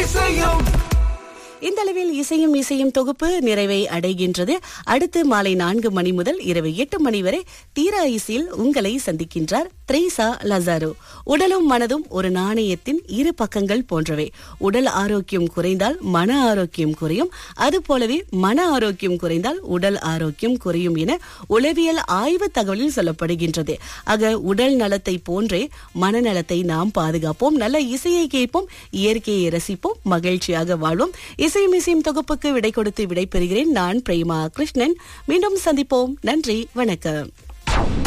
இசையும் இந்த அளவில் இசையும் இசையும் தொகுப்பு நிறைவை அடைகின்றது அடுத்து மாலை நான்கு மணி முதல் இரவு எட்டு மணி வரை தீரா இசையில் உங்களை சந்திக்கின்றார் த்ரேசா லசாரோ உடலும் மனதும் ஒரு நாணயத்தின் இரு பக்கங்கள் போன்றவை உடல் ஆரோக்கியம் குறைந்தால் மன ஆரோக்கியம் குறையும் அதுபோலவே மன ஆரோக்கியம் குறைந்தால் உடல் ஆரோக்கியம் குறையும் என உளவியல் ஆய்வு தகவலில் சொல்லப்படுகின்றது ஆக உடல் நலத்தை போன்றே மனநலத்தை நாம் பாதுகாப்போம் நல்ல இசையை கேட்போம் இயற்கையை ரசிப்போம் மகிழ்ச்சியாக வாழ்வோம் இசையும் இசையும் தொகுப்புக்கு விடை கொடுத்து விடை பெறுகிறேன் நான் பிரேமா கிருஷ்ணன் மீண்டும் சந்திப்போம் நன்றி வணக்கம்